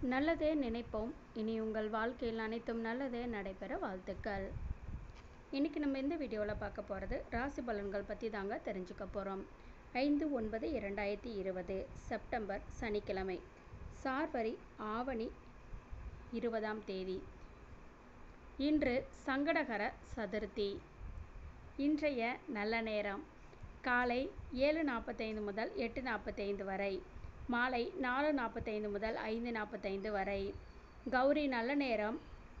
நல்லதே நினைப்போம் இனி உங்கள் வாழ்க்கையில் அனைத்தும் நல்லதே நடைபெற வாழ்த்துக்கள் இன்றைக்கி நம்ம இந்த வீடியோவில் பார்க்க போகிறது ராசி பலன்கள் பற்றி தாங்க தெரிஞ்சுக்க போகிறோம் ஐந்து ஒன்பது இரண்டாயிரத்தி இருபது செப்டம்பர் சனிக்கிழமை சார்வரி ஆவணி இருபதாம் தேதி இன்று சங்கடகர சதுர்த்தி இன்றைய நல்ல நேரம் காலை ஏழு நாற்பத்தைந்து முதல் எட்டு நாற்பத்தைந்து வரை மாலை நாலு நாற்பத்தைந்து முதல் ஐந்து நாற்பத்தைந்து வரை கௌரி நல்ல நேரம்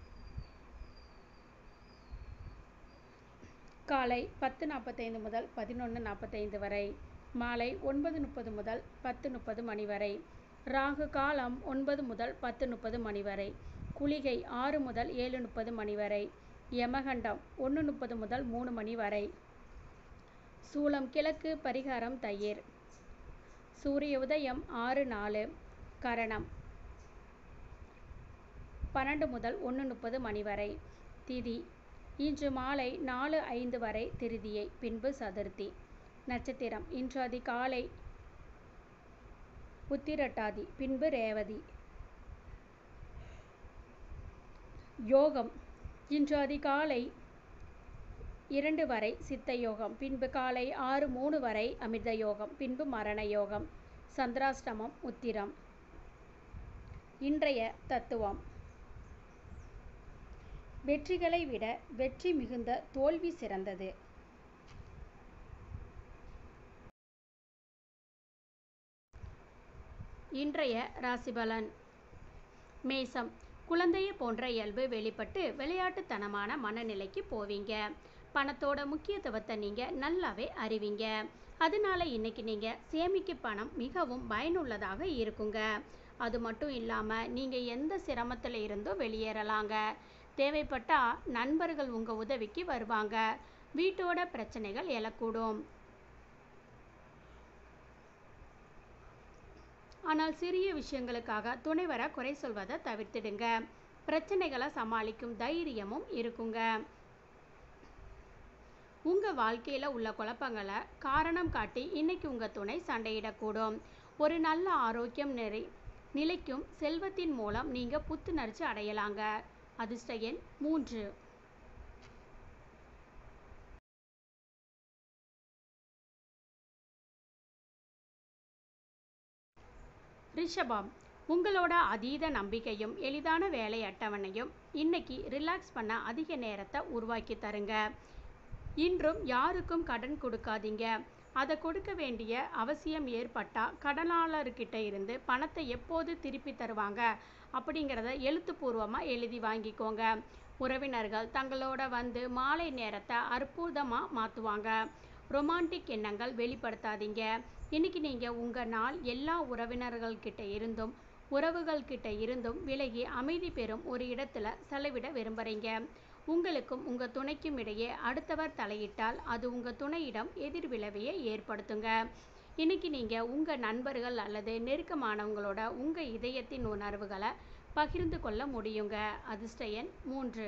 காலை பத்து நாற்பத்தைந்து முதல் பதினொன்று நாற்பத்தைந்து வரை மாலை ஒன்பது முப்பது முதல் பத்து முப்பது மணி வரை ராகு காலம் ஒன்பது முதல் பத்து முப்பது மணி வரை குளிகை ஆறு முதல் ஏழு முப்பது மணி வரை யமகண்டம் ஒன்று முப்பது முதல் மூணு மணி வரை சூளம் கிழக்கு பரிகாரம் தயிர் சூரிய உதயம் ஆறு நாலு கரணம் பன்னெண்டு முதல் ஒன்று முப்பது மணி வரை திதி இன்று மாலை நாலு ஐந்து வரை திருதியை பின்பு சதுர்த்தி நட்சத்திரம் இன்று அதிகாலை உத்திரட்டாதி பின்பு ரேவதி யோகம் இன்று அதிகாலை இரண்டு வரை சித்த யோகம் பின்பு காலை ஆறு மூணு வரை அமிர்த யோகம் பின்பு மரண யோகம் சந்திராஷ்டமம் உத்திரம் இன்றைய தத்துவம் வெற்றிகளை விட வெற்றி மிகுந்த தோல்வி சிறந்தது இன்றைய ராசிபலன் மேசம் குழந்தையை போன்ற இயல்பு வெளிப்பட்டு விளையாட்டுத்தனமான மனநிலைக்கு போவீங்க பணத்தோட முக்கியத்துவத்தை நீங்கள் நல்லாவே அறிவீங்க அதனால இன்னைக்கு நீங்கள் சேமிக்க பணம் மிகவும் பயனுள்ளதாக இருக்குங்க அது மட்டும் இல்லாமல் நீங்கள் எந்த சிரமத்தில் இருந்தோ வெளியேறலாங்க தேவைப்பட்டால் நண்பர்கள் உங்கள் உதவிக்கு வருவாங்க வீட்டோட பிரச்சனைகள் எழக்கூடும் ஆனால் சிறிய விஷயங்களுக்காக துணைவரை குறை சொல்வதை தவிர்த்திடுங்க பிரச்சனைகளை சமாளிக்கும் தைரியமும் இருக்குங்க உங்கள் வாழ்க்கையில் உள்ள குழப்பங்களை காரணம் காட்டி இன்னைக்கு உங்கள் துணை சண்டையிடக்கூடும் ஒரு நல்ல ஆரோக்கியம் நிறை நிலைக்கும் செல்வத்தின் மூலம் நீங்கள் புத்துணர்ச்சி அடையலாங்க அதிர்ஷ்ட எண் மூன்று ரிஷபம் உங்களோட அதீத நம்பிக்கையும் எளிதான வேலை அட்டவணையும் இன்னைக்கு ரிலாக்ஸ் பண்ண அதிக நேரத்தை உருவாக்கி தருங்க இன்றும் யாருக்கும் கடன் கொடுக்காதீங்க அதை கொடுக்க வேண்டிய அவசியம் ஏற்பட்டால் கடனாளர்கிட்ட இருந்து பணத்தை எப்போது திருப்பி தருவாங்க அப்படிங்கிறத எழுத்துப்பூர்வமாக எழுதி வாங்கிக்கோங்க உறவினர்கள் தங்களோட வந்து மாலை நேரத்தை அற்புதமாக மாற்றுவாங்க ரொமான்டிக் எண்ணங்கள் வெளிப்படுத்தாதீங்க இன்னைக்கு நீங்கள் உங்கள் நாள் எல்லா உறவினர்கள்கிட்ட இருந்தும் உறவுகள்கிட்ட இருந்தும் விலகி அமைதி பெறும் ஒரு இடத்துல செலவிட விரும்புகிறீங்க உங்களுக்கும் உங்கள் துணைக்கும் இடையே அடுத்தவர் தலையிட்டால் அது உங்கள் துணையிடம் எதிர்விளைவையை ஏற்படுத்துங்க இன்னைக்கு நீங்கள் உங்கள் நண்பர்கள் அல்லது நெருக்கமானவங்களோட உங்கள் இதயத்தின் உணர்வுகளை பகிர்ந்து கொள்ள முடியுங்க அதிர்ஷ்ட எண் மூன்று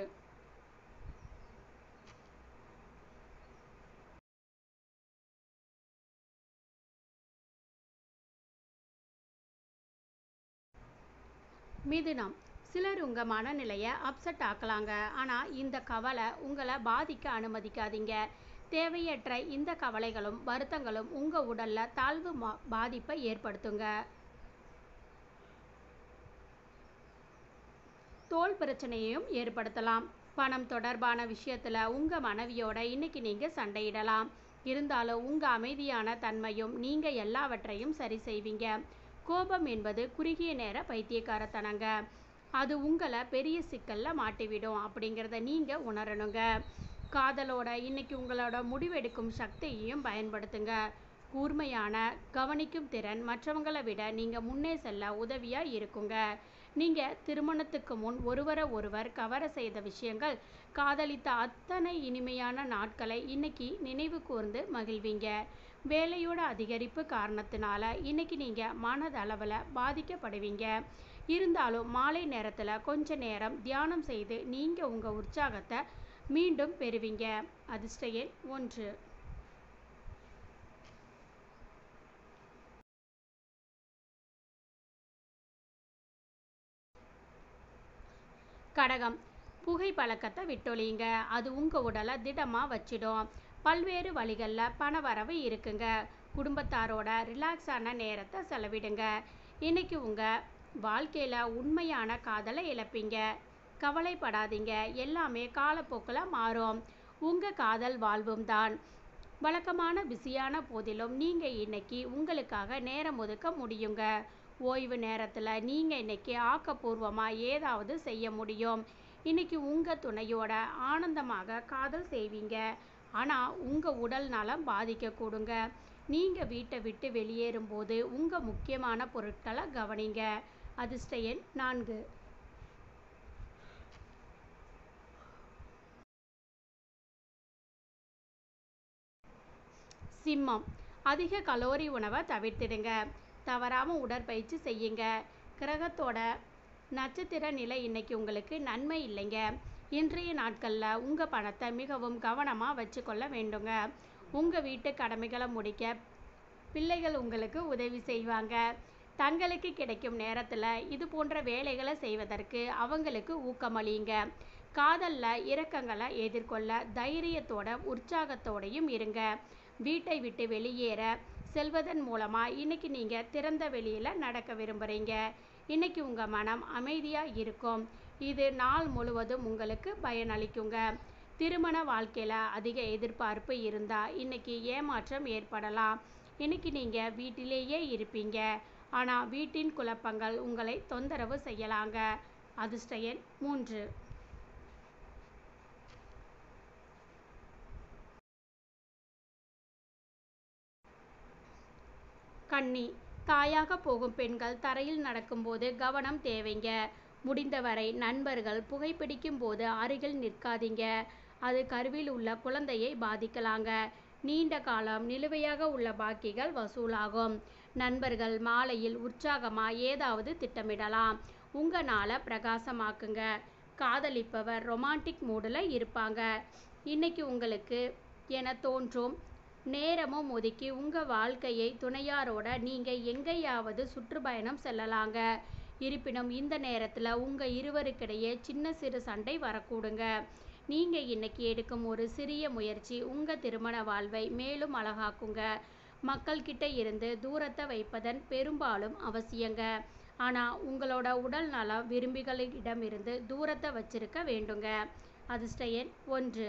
மிதுனம் சிலர் உங்கள் மனநிலையை அப்செட் ஆக்கலாங்க ஆனால் இந்த கவலை உங்களை பாதிக்க அனுமதிக்காதீங்க தேவையற்ற இந்த கவலைகளும் வருத்தங்களும் உங்கள் உடலில் தாழ்வு பாதிப்பை ஏற்படுத்துங்க தோல் பிரச்சனையையும் ஏற்படுத்தலாம் பணம் தொடர்பான விஷயத்தில் உங்கள் மனைவியோட இன்னைக்கு நீங்கள் சண்டையிடலாம் இருந்தாலும் உங்கள் அமைதியான தன்மையும் நீங்கள் எல்லாவற்றையும் சரி செய்வீங்க கோபம் என்பது குறுகிய நேர பைத்தியக்காரத்தனங்க அது உங்களை பெரிய சிக்கலில் மாட்டிவிடும் அப்படிங்கிறத நீங்கள் உணரணுங்க காதலோட இன்னைக்கு உங்களோட முடிவெடுக்கும் சக்தியையும் பயன்படுத்துங்க கூர்மையான கவனிக்கும் திறன் மற்றவங்களை விட நீங்கள் முன்னே செல்ல உதவியாக இருக்குங்க நீங்கள் திருமணத்துக்கு முன் ஒருவரை ஒருவர் கவர செய்த விஷயங்கள் காதலித்த அத்தனை இனிமையான நாட்களை இன்னைக்கு நினைவு கூர்ந்து மகிழ்வீங்க வேலையோட அதிகரிப்பு காரணத்தினால இன்னைக்கு நீங்கள் மனதளவில் பாதிக்கப்படுவீங்க இருந்தாலும் மாலை நேரத்தில் கொஞ்ச நேரம் தியானம் செய்து நீங்கள் உங்கள் உற்சாகத்தை மீண்டும் பெறுவீங்க அதிர்ஷ்ட எண் ஒன்று கடகம் புகை பழக்கத்தை விட்டொழியுங்க அது உங்கள் உடலை திடமாக வச்சிடும் பல்வேறு வழிகளில் பணவரவு இருக்குங்க குடும்பத்தாரோட ரிலாக்ஸான நேரத்தை செலவிடுங்க இன்னைக்கு உங்கள் வாழ்க்கையில் உண்மையான காதலை இழப்பீங்க கவலைப்படாதீங்க எல்லாமே காலப்போக்கில் மாறும் உங்கள் காதல் வாழ்வும் தான் வழக்கமான பிஸியான போதிலும் நீங்கள் இன்னைக்கு உங்களுக்காக நேரம் ஒதுக்க முடியுங்க ஓய்வு நேரத்தில் நீங்கள் இன்னைக்கு ஆக்கப்பூர்வமாக ஏதாவது செய்ய முடியும் இன்னைக்கு உங்கள் துணையோட ஆனந்தமாக காதல் செய்வீங்க ஆனால் உங்கள் உடல் நலம் பாதிக்கக்கூடுங்க நீங்கள் வீட்டை விட்டு வெளியேறும்போது உங்கள் முக்கியமான பொருட்களை கவனிங்க அதிர்ஷ்ட எண் நான்கு சிம்மம் அதிக கலோரி உணவை தவிர்த்திடுங்க தவறாமல் உடற்பயிற்சி செய்யுங்க கிரகத்தோட நட்சத்திர நிலை இன்னைக்கு உங்களுக்கு நன்மை இல்லைங்க இன்றைய நாட்களில் உங்கள் பணத்தை மிகவும் கவனமாக வச்சுக்கொள்ள வேண்டுங்க உங்கள் வீட்டு கடமைகளை முடிக்க பிள்ளைகள் உங்களுக்கு உதவி செய்வாங்க தங்களுக்கு கிடைக்கும் நேரத்தில் இது போன்ற வேலைகளை செய்வதற்கு அவங்களுக்கு ஊக்கமளியுங்க காதலில் இரக்கங்களை எதிர்கொள்ள தைரியத்தோட உற்சாகத்தோடையும் இருங்க வீட்டை விட்டு வெளியேற செல்வதன் மூலமாக இன்னைக்கு நீங்கள் திறந்த வெளியில் நடக்க விரும்புகிறீங்க இன்னைக்கு உங்கள் மனம் அமைதியாக இருக்கும் இது நாள் முழுவதும் உங்களுக்கு பயனளிக்குங்க திருமண வாழ்க்கையில் அதிக எதிர்பார்ப்பு இருந்தால் இன்னைக்கு ஏமாற்றம் ஏற்படலாம் இன்னைக்கு நீங்கள் வீட்டிலேயே இருப்பீங்க ஆனால் வீட்டின் குழப்பங்கள் உங்களை தொந்தரவு செய்யலாங்க அதிர்ஷ்ட எண் மூன்று கன்னி தாயாக போகும் பெண்கள் தரையில் நடக்கும்போது கவனம் தேவைங்க முடிந்தவரை நண்பர்கள் புகைப்பிடிக்கும் போது அருகில் நிற்காதீங்க அது கருவில் உள்ள குழந்தையை பாதிக்கலாங்க நீண்ட காலம் நிலுவையாக உள்ள பாக்கிகள் வசூலாகும் நண்பர்கள் மாலையில் உற்சாகமாக ஏதாவது திட்டமிடலாம் உங்கள் நாளை பிரகாசமாக்குங்க காதலிப்பவர் ரொமான்டிக் மூடில் இருப்பாங்க இன்னைக்கு உங்களுக்கு என தோன்றும் நேரமும் ஒதுக்கி உங்கள் வாழ்க்கையை துணையாரோட நீங்கள் எங்கேயாவது சுற்றுப்பயணம் செல்லலாங்க இருப்பினும் இந்த நேரத்தில் உங்கள் இருவருக்கிடையே சின்ன சிறு சண்டை வரக்கூடுங்க நீங்கள் இன்னைக்கு எடுக்கும் ஒரு சிறிய முயற்சி உங்கள் திருமண வாழ்வை மேலும் அழகாக்குங்க மக்கள்கிட்ட இருந்து தூரத்தை வைப்பதன் பெரும்பாலும் அவசியங்க ஆனால் உங்களோட உடல் நலம் விரும்பிகளிடமிருந்து தூரத்தை வச்சிருக்க வேண்டுங்க அதிர்ஷ்ட எண் ஒன்று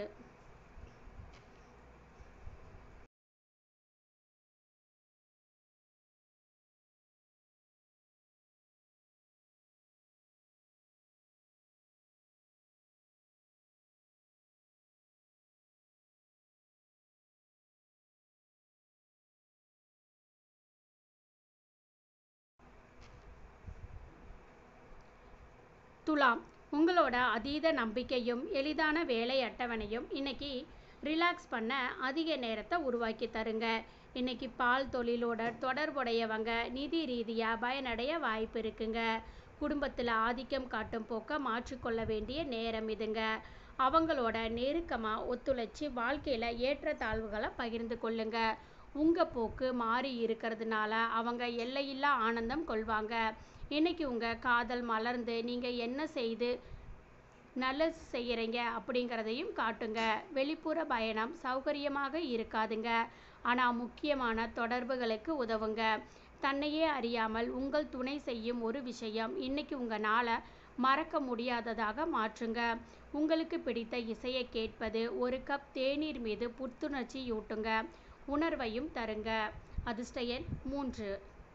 துலாம் உங்களோட அதீத நம்பிக்கையும் எளிதான வேலை அட்டவணையும் இன்னைக்கு ரிலாக்ஸ் பண்ண அதிக நேரத்தை உருவாக்கி தருங்க இன்னைக்கு பால் தொழிலோட தொடர்புடையவங்க நிதி ரீதியாக பயனடைய வாய்ப்பு இருக்குங்க குடும்பத்தில் ஆதிக்கம் காட்டும் போக்க மாற்றிக்கொள்ள வேண்டிய நேரம் இதுங்க அவங்களோட நெருக்கமாக ஒத்துழைச்சி வாழ்க்கையில் ஏற்றத்தாழ்வுகளை பகிர்ந்து கொள்ளுங்க உங்கள் போக்கு மாறி இருக்கிறதுனால அவங்க எல்லையில்லா ஆனந்தம் கொள்வாங்க இன்னைக்கு உங்கள் காதல் மலர்ந்து நீங்கள் என்ன செய்து நல்லது செய்கிறீங்க அப்படிங்கிறதையும் காட்டுங்க வெளிப்புற பயணம் சௌகரியமாக இருக்காதுங்க ஆனால் முக்கியமான தொடர்புகளுக்கு உதவுங்க தன்னையே அறியாமல் உங்கள் துணை செய்யும் ஒரு விஷயம் இன்னைக்கு உங்கள் நாளை மறக்க முடியாததாக மாற்றுங்க உங்களுக்கு பிடித்த இசையை கேட்பது ஒரு கப் தேநீர் மீது புத்துணர்ச்சி யூட்டுங்க உணர்வையும் தருங்க அதிர்ஷ்ட எண் மூன்று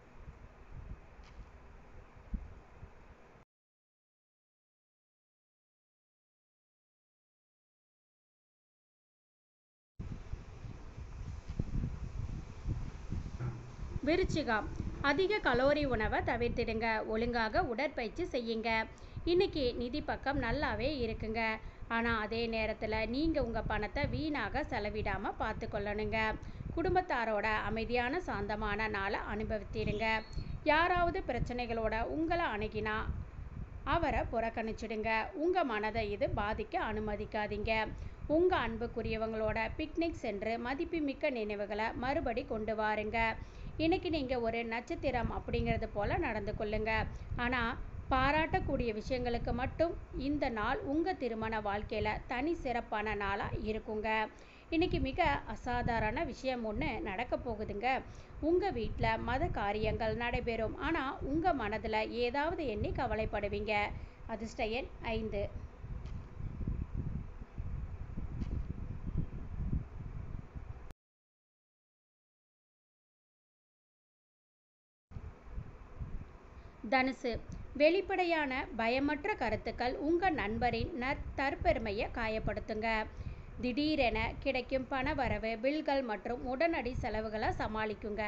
விருச்சிகம் அதிக கலோரி உணவை தவிர்த்திடுங்க ஒழுங்காக உடற்பயிற்சி செய்யுங்க இன்னைக்கு நிதி பக்கம் நல்லாவே இருக்குங்க ஆனால் அதே நேரத்தில் நீங்கள் உங்கள் பணத்தை வீணாக செலவிடாமல் பார்த்து கொள்ளணுங்க குடும்பத்தாரோட அமைதியான சாந்தமான நாளை அனுபவித்திடுங்க யாராவது பிரச்சனைகளோட உங்களை அணுகினா அவரை புறக்கணிச்சிடுங்க உங்கள் மனதை இது பாதிக்க அனுமதிக்காதீங்க உங்கள் அன்புக்குரியவங்களோட பிக்னிக் சென்று மதிப்புமிக்க நினைவுகளை மறுபடி கொண்டு வாருங்க இன்னைக்கு நீங்கள் ஒரு நட்சத்திரம் அப்படிங்கிறது போல் நடந்து கொள்ளுங்க ஆனால் பாராட்டக்கூடிய விஷயங்களுக்கு மட்டும் இந்த நாள் உங்கள் திருமண வாழ்க்கையில் தனி சிறப்பான நாளாக இருக்குங்க இன்னைக்கு மிக அசாதாரண விஷயம் ஒன்று நடக்க போகுதுங்க உங்கள் வீட்டில் மத காரியங்கள் நடைபெறும் ஆனால் உங்கள் மனதில் ஏதாவது எண்ணி கவலைப்படுவீங்க அதிர்ஷ்ட எண் ஐந்து தனுசு வெளிப்படையான பயமற்ற கருத்துக்கள் உங்கள் நண்பரின் நற் தற்பெருமையை காயப்படுத்துங்க திடீரென கிடைக்கும் பண வரவு பில்கள் மற்றும் உடனடி செலவுகளை சமாளிக்குங்க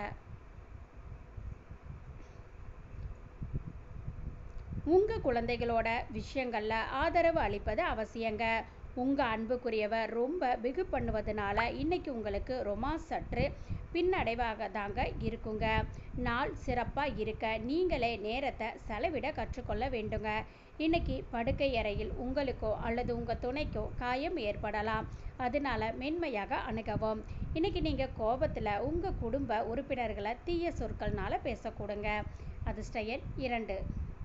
உங்கள் குழந்தைகளோட விஷயங்களில் ஆதரவு அளிப்பது அவசியங்க உங்கள் அன்புக்குரியவர் ரொம்ப பிகு பண்ணுவதனால இன்னைக்கு உங்களுக்கு ரொமான்ஸ் சற்று பின்னடைவாக தாங்க இருக்குங்க நாள் சிறப்பாக இருக்க நீங்களே நேரத்தை செலவிட கற்றுக்கொள்ள வேண்டுங்க இன்னைக்கு படுக்கை அறையில் உங்களுக்கோ அல்லது உங்கள் துணைக்கோ காயம் ஏற்படலாம் அதனால மென்மையாக அணுகவும் இன்னைக்கு நீங்கள் கோபத்தில் உங்கள் குடும்ப உறுப்பினர்களை தீய சொற்கள்னால பேசக்கூடுங்க அதிர்ஷ்ட எண் இரண்டு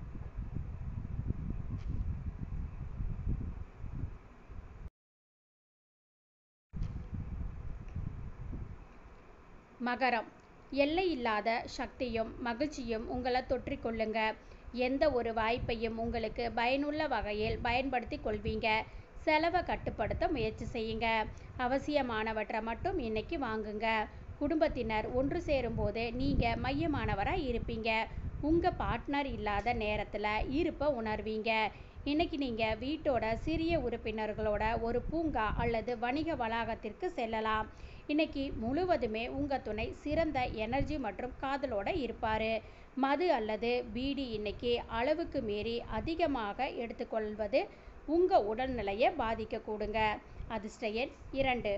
மகரம் எல்லையில்லாத சக்தியும் மகிழ்ச்சியும் உங்களை தொற்றிக்கொள்ளுங்க எந்த ஒரு வாய்ப்பையும் உங்களுக்கு பயனுள்ள வகையில் பயன்படுத்தி கொள்வீங்க செலவை கட்டுப்படுத்த முயற்சி செய்யுங்க அவசியமானவற்றை மட்டும் இன்னைக்கு வாங்குங்க குடும்பத்தினர் ஒன்று சேரும்போது நீங்கள் மையமானவராக இருப்பீங்க உங்கள் பார்ட்னர் இல்லாத நேரத்தில் இருப்பை உணர்வீங்க இன்னைக்கு நீங்கள் வீட்டோட சிறிய உறுப்பினர்களோட ஒரு பூங்கா அல்லது வணிக வளாகத்திற்கு செல்லலாம் இன்னைக்கு முழுவதுமே உங்கள் துணை சிறந்த எனர்ஜி மற்றும் காதலோட இருப்பார் மது அல்லது பீடி இன்னைக்கு அளவுக்கு மீறி அதிகமாக எடுத்துக்கொள்வது உங்கள் உடல்நிலையை பாதிக்கக்கூடுங்க அதிர்ஷ்ட எண் இரண்டு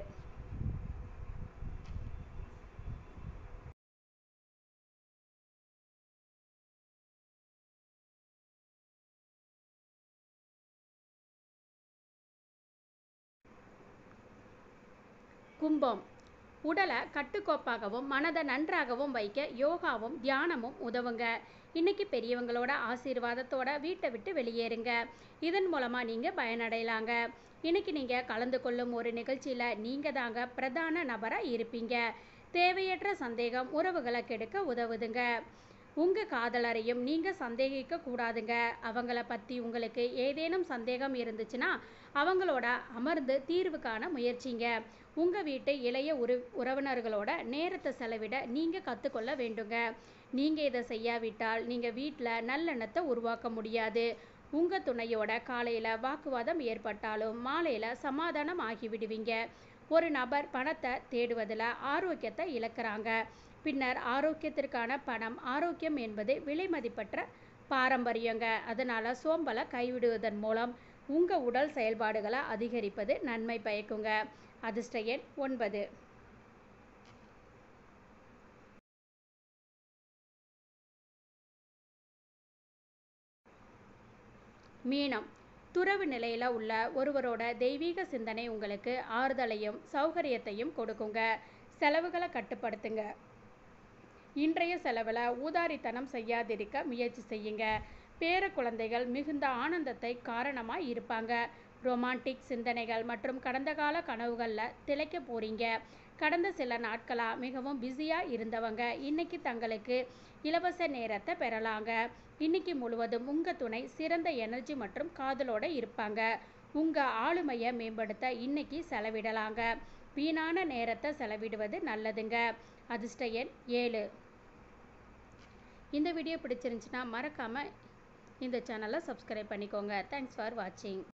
கும்பம் உடலை கட்டுக்கோப்பாகவும் மனதை நன்றாகவும் வைக்க யோகாவும் தியானமும் உதவுங்க இன்னைக்கு பெரியவங்களோட ஆசீர்வாதத்தோட வீட்டை விட்டு வெளியேறுங்க இதன் மூலமாக நீங்கள் பயனடையலாங்க இன்னைக்கு நீங்கள் கலந்து கொள்ளும் ஒரு நிகழ்ச்சியில் நீங்கள் தாங்க பிரதான நபராக இருப்பீங்க தேவையற்ற சந்தேகம் உறவுகளை கெடுக்க உதவுதுங்க உங்கள் காதலரையும் நீங்கள் சந்தேகிக்க கூடாதுங்க அவங்கள பற்றி உங்களுக்கு ஏதேனும் சந்தேகம் இருந்துச்சுன்னா அவங்களோட அமர்ந்து தீர்வு காண முயற்சிங்க உங்கள் வீட்டு இளைய உரு உறவினர்களோட நேரத்தை செலவிட நீங்கள் கற்றுக்கொள்ள வேண்டுங்க நீங்கள் இதை செய்யாவிட்டால் நீங்கள் வீட்டில் நல்லெண்ணத்தை உருவாக்க முடியாது உங்கள் துணையோட காலையில் வாக்குவாதம் ஏற்பட்டாலும் மாலையில் சமாதானம் ஆகிவிடுவீங்க ஒரு நபர் பணத்தை தேடுவதில் ஆரோக்கியத்தை இழக்கிறாங்க பின்னர் ஆரோக்கியத்திற்கான பணம் ஆரோக்கியம் என்பது விலை மதிப்பற்ற பாரம்பரியங்க அதனால் சோம்பலை கைவிடுவதன் மூலம் உங்கள் உடல் செயல்பாடுகளை அதிகரிப்பது நன்மை பயக்குங்க அதிர்ஷ்ட எண் ஒன்பது மீனம் துறவு நிலையில் உள்ள ஒருவரோட தெய்வீக சிந்தனை உங்களுக்கு ஆறுதலையும் சௌகரியத்தையும் கொடுக்குங்க செலவுகளை கட்டுப்படுத்துங்க இன்றைய செலவில் ஊதாரித்தனம் செய்யாதிருக்க முயற்சி செய்யுங்க பேர குழந்தைகள் மிகுந்த ஆனந்தத்தை காரணமாக இருப்பாங்க ரொமான்டிக் சிந்தனைகள் மற்றும் கடந்த கால கனவுகளில் திளைக்க போறீங்க கடந்த சில நாட்களாக மிகவும் பிஸியாக இருந்தவங்க இன்னைக்கு தங்களுக்கு இலவச நேரத்தை பெறலாங்க இன்னைக்கு முழுவதும் உங்கள் துணை சிறந்த எனர்ஜி மற்றும் காதலோட இருப்பாங்க உங்கள் ஆளுமையை மேம்படுத்த இன்னைக்கு செலவிடலாங்க வீணான நேரத்தை செலவிடுவது நல்லதுங்க அதிர்ஷ்ட எண் ஏழு இந்த வீடியோ பிடிச்சிருந்துச்சுன்னா மறக்காமல் இந்த சேனலை சப்ஸ்கிரைப் பண்ணிக்கோங்க தேங்க்ஸ் ஃபார் வாட்சிங்